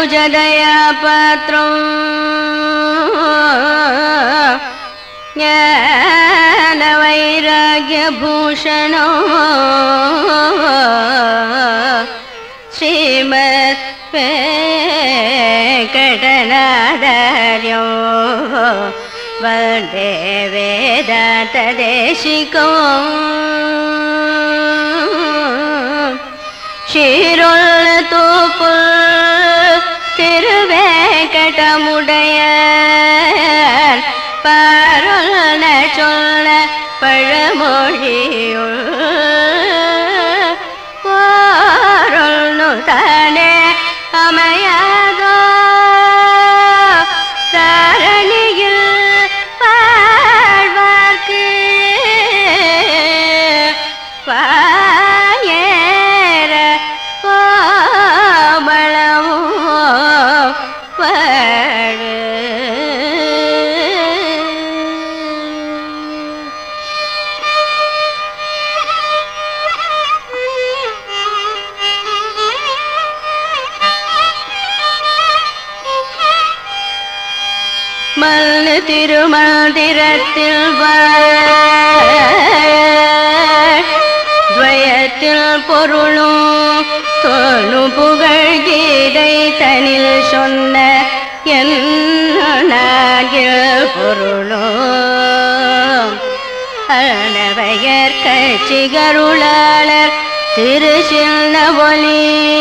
ராமானுஜதயா பாத்திரம் ஞான வைராகிய பூஷணம் ஸ்ரீமத் வெங்கடநாதாரியம் வந்தே வேதாந்த தேசிகம் ஷீருள்ள தோப்பு திருவேங்கடமுடைய பருள சொல்ல பழமொழியுள் பொருள்னு தானே அமையாதோ தரணியில் வாழ்வார்க்கு பாயேற கோமளமோ பாடு மல்லு திருமந்திரத்தில் துவயத்தில் பொருளும் தொழு புகழ் கீதை தனில் சொன்ன என் பொருளும் அனவையர் கட்சிகருளாளர் திரு சின்ன ஒலி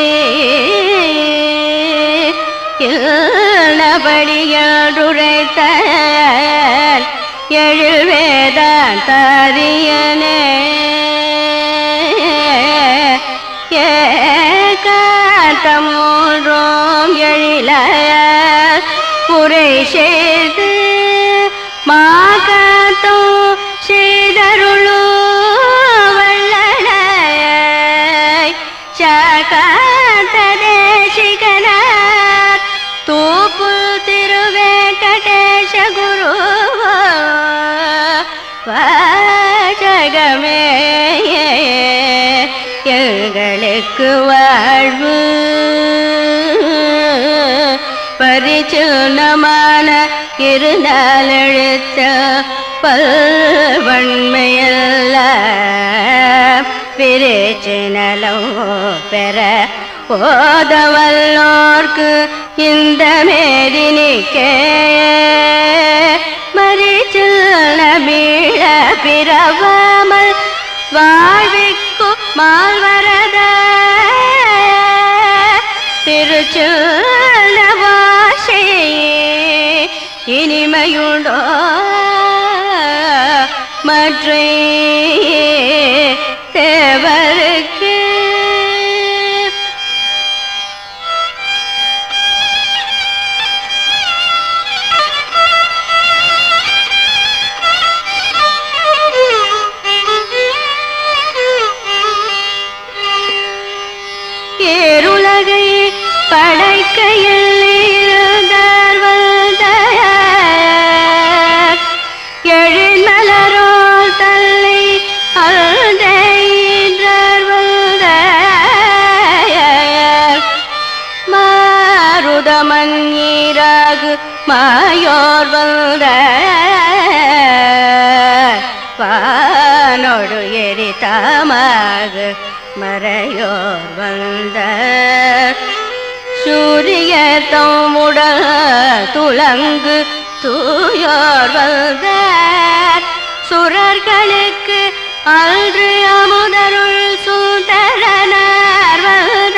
இல்லபடியுரைத்த எழில் வேதாந்தாரியனே ஏகாந்தமூன்றும் எழில குறை செய்து மாகாத்தோ செய்தருளோ வல்லனை சாகாந்த தேசிகனார் தூப்பு திருவேங்கடேಶ குரு வாசகமே எங்களுக்கு வாழ்வு பரிச்சுனமான இருநாளெழுத்த பல்வன்மையல்ல பிரிச்சினலோ பெற ஓதவல்லோர்க்கு இந்த மேதினிக்கே மறிச்சில் நபீழ பிறவாமல் வாழ்விக்கு மால்வரத திருச்சூல வாசையே இனிமையுண்டோ மற்ற தேவருக்கு ஏருலகை படைக்கையில் இருந்தார் வந்த எழில்மலரோல் தல்லை அழுதையின்றார் வந்த மாருதமஞ்சீராகு மாயோர் வந்த வானொடு எரிதாமாக மறையோர் வந்த சூரிய தம்முடல் துளங்கு தூயோர் வந்த சுரர்களுக்கு அன்று அமுதருள் சூதரனார் வந்த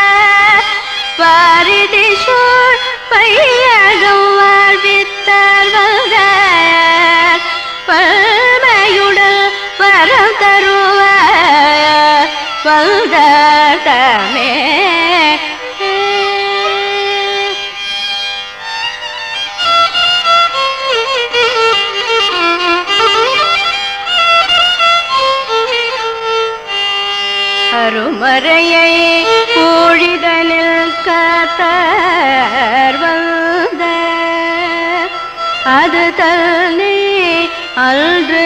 வாரிதி சூழ் பையகம் வாழ்வித்தார் வந்த பல்மையுடல் வரம் தருவார் வந்தமே அருமறையை ஊழிதனில் காத்தார் வந்த அது தன்னை அன்று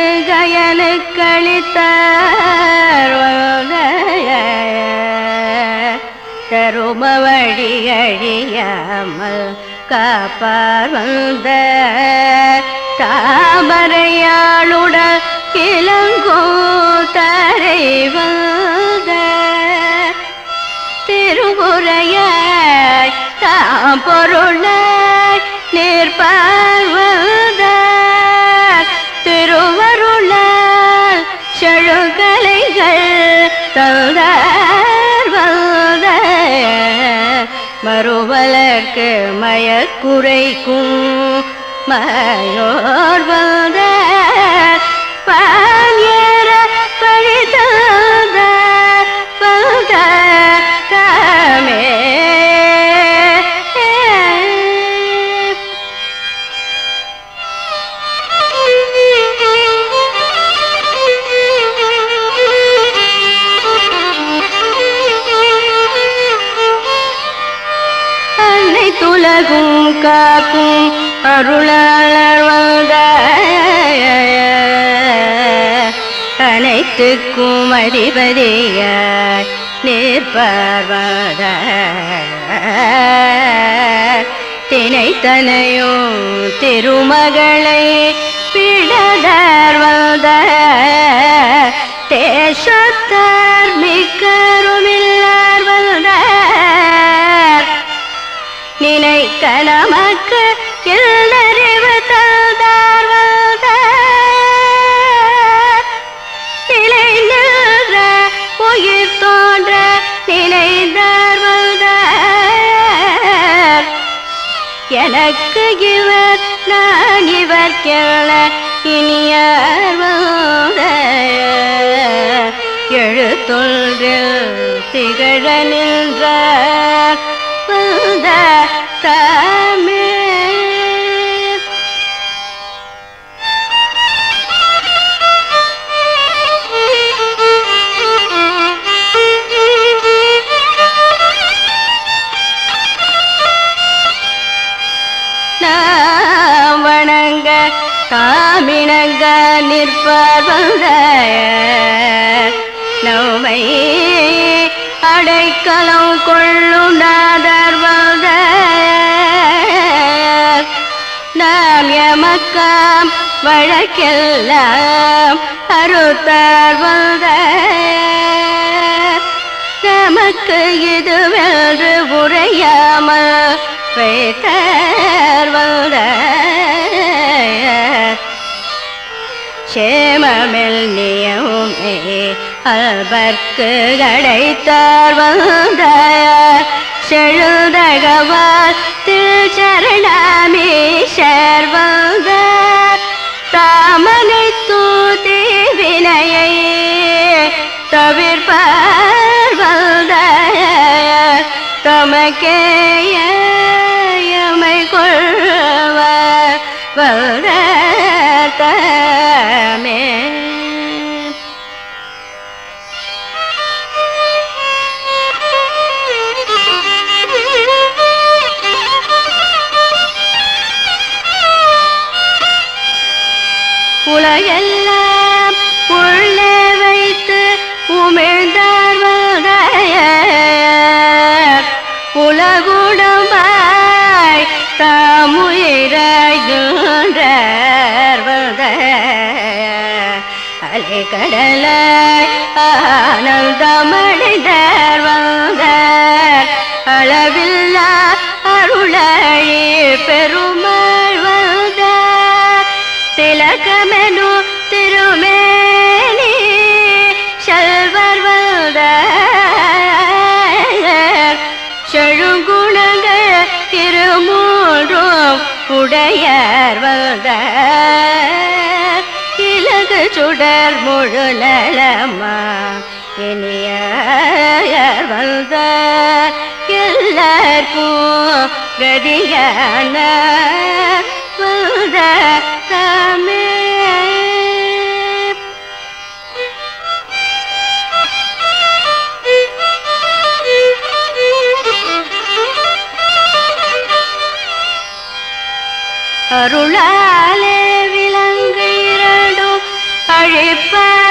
கயனுக்களித்தார் வந்த தரு ஓம வழி அழியாமல் காப்பார் வந்த தாமரையாளுடன் இளங்கோ தரை வந்த திருமுறையாய் தாம் பொருளாய் நிற்பார்வத திருவருளால் செழுகலைகள் தந்தார் வந்த மறுவலர்க்கு மயக்குறைக்கும் மயோர் வந்த பாயர பழிதந்த வந்த காமே அன்னை துலகும் காக்கும் அருளாளர் வந்த அனைத்துக்கும் அதிபதியாய் நிற்பர்வத தினைத்தனையும் திருமகளை பிடதர் வந்த தேசத்தார் மிக்கருமில்லார் வந்தார் நினைக்க நமக்கு எல்லறிவு தந்தார் வந்தார் நிலை நின்ற உயிர் தோன்ற நினைந்தார் வந்தார் எனக்கு இவர் நான் இவர்க்கெல்ல இனியார் வந்த எழுத்தொன்றில் திகழ நின்றார் வந்த தாமே நாம் வணங்க தாமிணங்க நிற்பார் வந்த நோமை அடைக்கலம் கொள்ளும் நாதர் வந்த நாம் எமக்காம் வழக்கெல்லாம் அறுத்தார் வந்த நமக்கு இதுவென்று உரையாமல் வைத்தார் வந்த சேமமில் நியமே அல்பர்க்கு அடைத்தார் வந்த செழுதகவால் திருச்சரணாமீஷர் வந்த தாமனை தூதி வினையை தவிர்ப்பார் வந்த தமக்கேயமை கொள்வார் வந்த தமே உலகெல்லாம் உள்ளே வைத்து உமிழ்ந்தார் வகையர் உலகுடமாய் தாமுயிராய்கின்றார் வகையர் அலைக்கடலாய் ஆனந்தமடைந்தார் வந்தார் அளவில்லா அருளழி பெருமாள் வந்தார் திலகமெனு திருமேனி செல்வர் வந்தார் செழுங்குணங்கள் திருமூன்றும் உடையார் வந்தார் இலகு சுடர் முழு நலமா இனியார் வந்தார் எல்லாருக்கும் கதியான வந்த தாமே அருளாலே விலங்கு இரண்டும்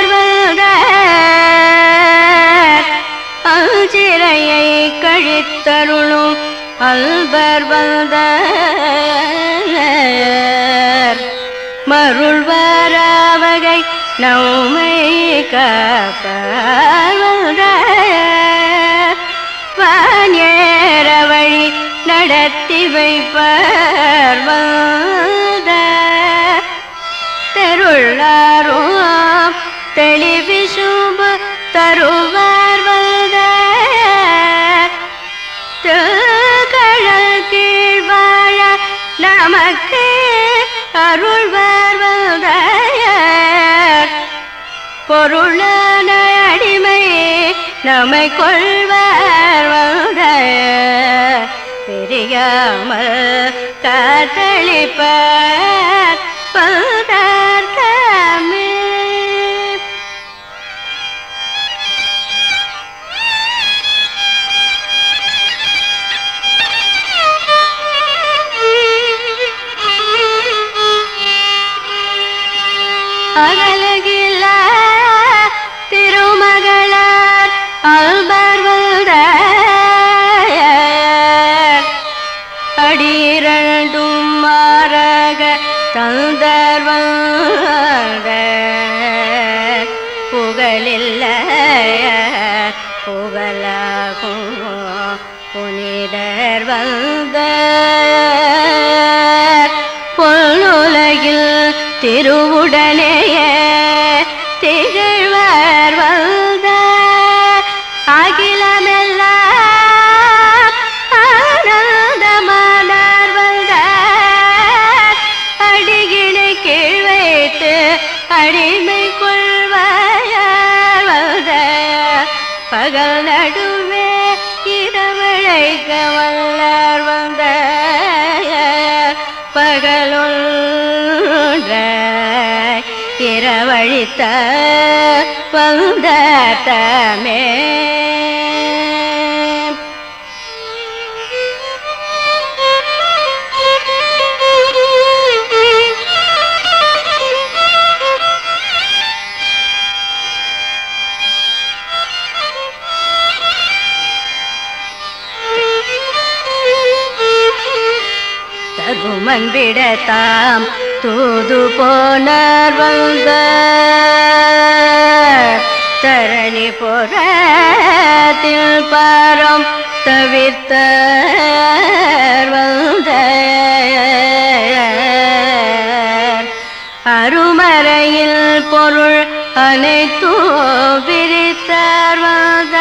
அழிப்பார்வத அஞ்சிரையை கழித்த தருளும் அல்பர் வந்த மருள்வரவகை நம்மை காப்பவந்த வானேற வழி நடத்தி வைப்பர் வந்த தெருளாரும் தெளிவிசும்பு தருவார் வந்த கழல் கீழ் வாழ நமக்கு அருள்வார் வந்த பொருளான அடிமை நம்மை கொள்வார் வந்த பிரியாமல் காத்தளிப்பார் பதார்த்தமே அகலகில திருமகளார் அல்பர் வந்த அடிரண்டும் மாறக தந்தர் வந்த புகழில்ல புகழாகும் புனிதர் வந்த பொல்லுலகில் திருவுடனேயே திகழ்வர் வந்த அகிலமெல்லாம் ஆனந்தமானார் வந்த அடிகினை கீழ் வைத்து அடிமை கொள்வாயார் வந்த பகல் நடுவே இரவழைக்க வல்லார் வந்த பகலொன்ற இரவழித்த வந்த தமே தகுமன் விடத்தாம் தூது போனார் வந்த தரணி புறத்தில் பாரம் தவிர்த்த வந்த அருமறையில் பொருள் அனைத்தும் விரித்தார் வந்த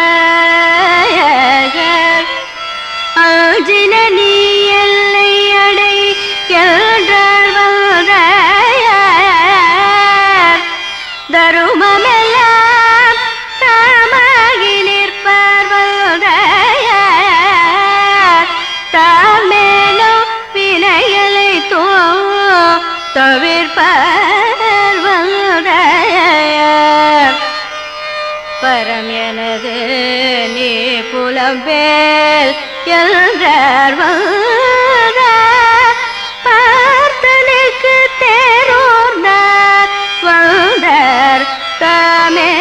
அஞ்சின நீ எல்லை அடை என்றார் வந்தாயார் தருமமெல்லாம் தாமாகி நிற்பார் வந்தாயார் தாமேலும் வினைகளை தோ தவிர்ப்பார் வந்தாயார் பரம் எனது நீ புலம்பேல் என்றார் வந்த பார்த்தனுக்கு தேரோர்ந்தார் வந்தார் தாமே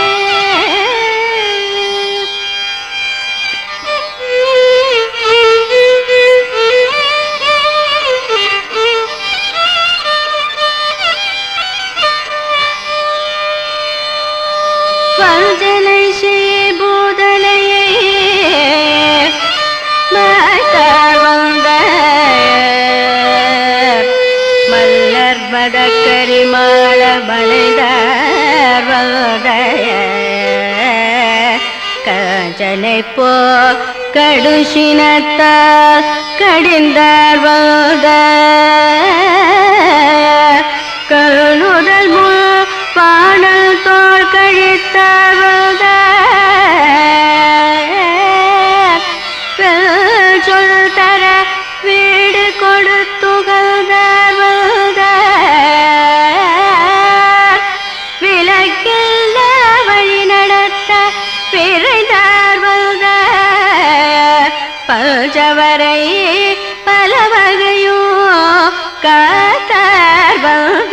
வஞ்சனை செய் பூதனையே மாட்டார் வந்த மல்லர் மதக்கரி மாள மலைதார் வந்த காஞ்சனை போ கடுசினத்தால் கடிந்தார் வந்த கருணுதல் முள் பாடல் தோல் கழித்தார் வந்த சொல் தர வீடு கொடுத்துகழ்ந்தார் வந்த விலக்கில்ல வழி நடத்த விரைந்தார் வந்த பஞ்சவரை பல வகையும் காத்தார் வந்த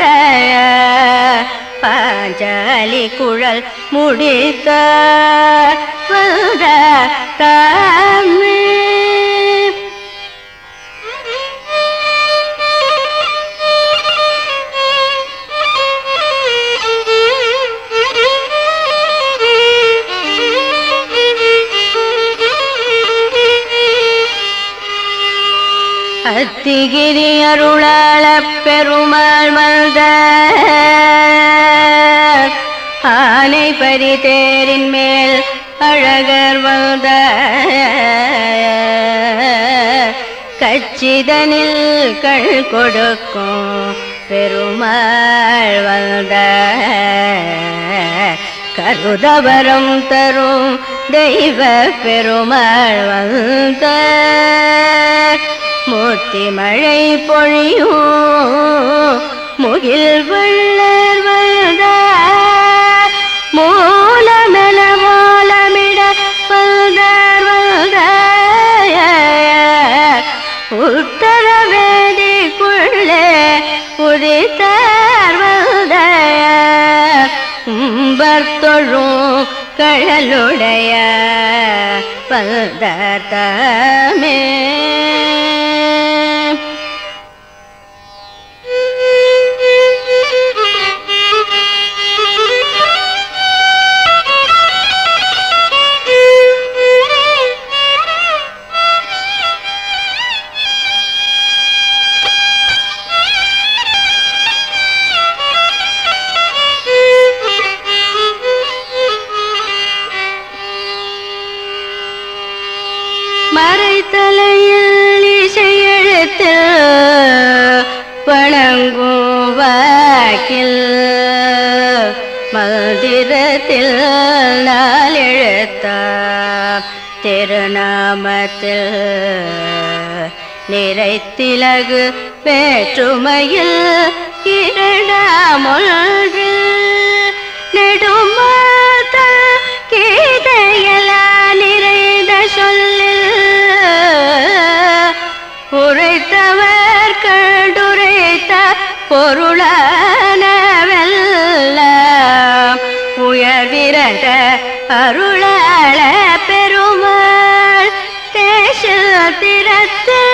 பாஞ்சாலி குழல் முடித்த வந்த தாமே அத்திகிரி அருளாளப் பெருமாள் மல்த ஆனை பரி தேரின் மேல் அழகர் வந்த கச்சிதனில் கள் கொடுக்கும் பெருமாள் வந்த கருதவரம் தரும் தெய்வ பெருமாள் வந்த மூர்த்தி மழை பொழியும் முகில் வள்ளர் வந்த மூலமென மூலமிட வந்தார் வந்த உத்தர வேதிக்குள்ளே உதித்தார் வந்த உம்பர் தொழும் கழலுடைய பல்தமே மறைத்தலையில் இசையெழுத்து வணங்கும் வாக்கில் மந்திரத்தில் நாள் எழுத்த திருநாமத்தில் நிறைத்திலகு வேற்றுமையில் இரண்டாமொன்று நெடுமாத கீதையலா நிறைந்த சொல்லில் உரைத்தவர் கண்டுரைத்த பொருளானவெல்லாம் உயர்விரண்ட அருளாள பெருமாள் தேச திறத்து